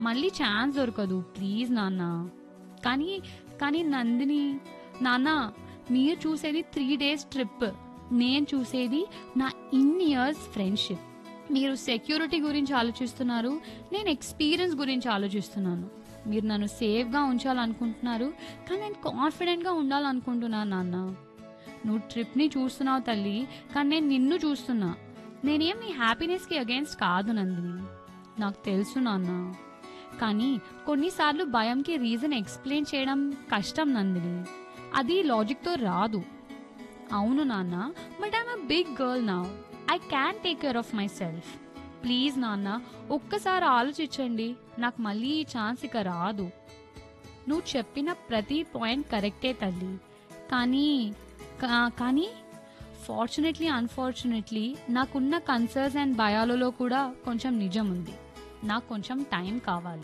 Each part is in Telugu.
మళ్ళీ ఛాన్స్ దొరకదు ప్లీజ్ నాన్న కానీ కానీ నందిని నాన్న మీరు చూసేది త్రీ డేస్ ట్రిప్ నేను చూసేది నా ఇన్ ఇయర్స్ ఫ్రెండ్షిప్ మీరు సెక్యూరిటీ గురించి ఆలోచిస్తున్నారు నేను ఎక్స్పీరియన్స్ గురించి ఆలోచిస్తున్నాను మీరు నన్ను సేఫ్గా ఉంచాలనుకుంటున్నారు కానీ నేను కాన్ఫిడెంట్గా ఉండాలనుకుంటున్నాను నాన్న నువ్వు ట్రిప్ని చూస్తున్నావు తల్లి కానీ నేను నిన్ను చూస్తున్నా నేనేం నీ హ్యాపీనెస్కి అగేన్స్ట్ కాదు నందిని నాకు తెలుసు నాన్న కానీ కొన్నిసార్లు భయంకి రీజన్ ఎక్స్ప్లెయిన్ చేయడం కష్టం నందిని అది లాజిక్తో రాదు అవును నాన్న but I'm a big girl నా I can take care of myself please నాన్న ఒక్కసారి ఆలోచించండి నాకు మళ్ళీ ఈ ఛాన్స్ ఇక రాదు నువ్వు చెప్పిన ప్రతి పాయింట్ కరెక్టే తల్లి కానీ కా- కానీ ఫార్చునేట్లీ అన్ఫార్చునేట్లీ నాకున్న కన్సర్న్స్ అండ్ భయాలలో కూడా కొంచెం నిజం ఉంది నాకు కొంచెం టైం కావాలి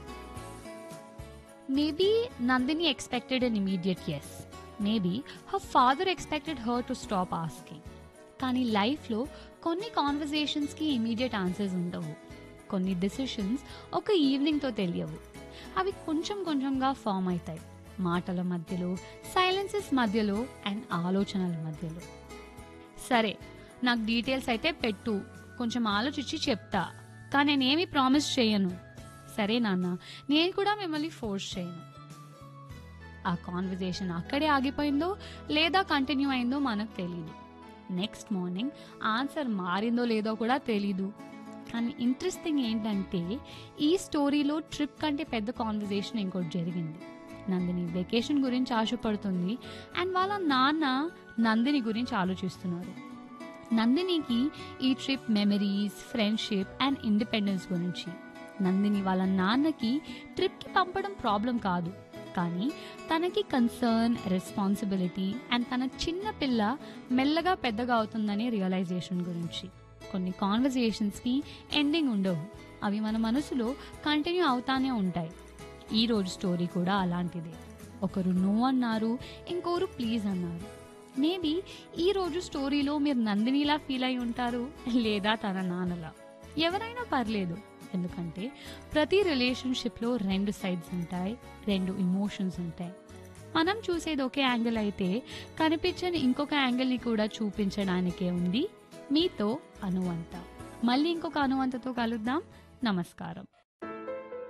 maybe Nandini expected an immediate yes maybe her father expected her to stop asking కానీ లైఫ్లో కొన్ని కాన్వర్జేషన్స్కి ఇమీడియట్ ఆన్సర్స్ ఉండవు కొన్ని డెసిషన్స్ ఒక ఈవినింగ్తో తెలియవు అవి కొంచెం కొంచెంగా ఫామ్ అవుతాయి మాటల మధ్యలో సైలెన్సెస్ మధ్యలో అండ్ ఆలోచనల మధ్యలో సరే నాకు డీటెయిల్స్ అయితే పెట్టు కొంచెం ఆలోచించి చెప్తా కానీ నేనేమి ప్రామిస్ చేయను సరే నాన్న నేను కూడా మిమ్మల్ని ఫోర్స్ చేయను ఆ కాన్వర్జేషన్ అక్కడే ఆగిపోయిందో లేదా కంటిన్యూ అయిందో మనకు తెలియదు నెక్స్ట్ మార్నింగ్ ఆన్సర్ మారిందో లేదో కూడా తెలీదు కానీ ఇంట్రెస్టింగ్ ఏంటంటే ఈ స్టోరీలో ట్రిప్ కంటే పెద్ద కాన్వర్జేషన్ ఇంకోటి జరిగింది నందిని వెకేషన్ గురించి ఆశపడుతుంది అండ్ వాళ్ళ నాన్న నందిని గురించి ఆలోచిస్తున్నారు నందినికి ఈ trip memories friendship and independence గురించి నందిని వాళ్ళ నాన్నకి ట్రిప్కి పంపడం ప్రాబ్లం కాదు కానీ తనకి కన్సర్న్ రెస్పాన్సిబిలిటీ అండ్ తన చిన్న పిల్ల మెల్లగా పెద్దగా అవుతుందనే రియలైజేషన్ గురించి కొన్ని కాన్వర్జేషన్స్కి ఎండింగ్ ఉండవు అవి మన మనసులో కంటిన్యూ అవుతానే ఉంటాయి ఈ రోజు స్టోరీ కూడా అలాంటిదే ఒకరు నో అన్నారు ఇంకోరు ప్లీజ్ అన్నారు మేబీ ఈ రోజు స్టోరీలో మీరు నందినిలా ఫీల్ అయి ఉంటారు లేదా తన నాన్నలా ఎవరైనా పర్లేదు ఎందుకంటే ప్రతి రిలేషన్షిప్లో రెండు సైడ్స్ ఉంటాయి రెండు ఇమోషన్స్ ఉంటాయి మనం చూసేది ఒకే యాంగిల్ అయితే కనిపించని ఇంకొక యాంగిల్ని కూడా చూపించడానికే ఉంది మీతో అనువంత మళ్ళీ ఇంకొక అనువంతతో కలుద్దాం నమస్కారం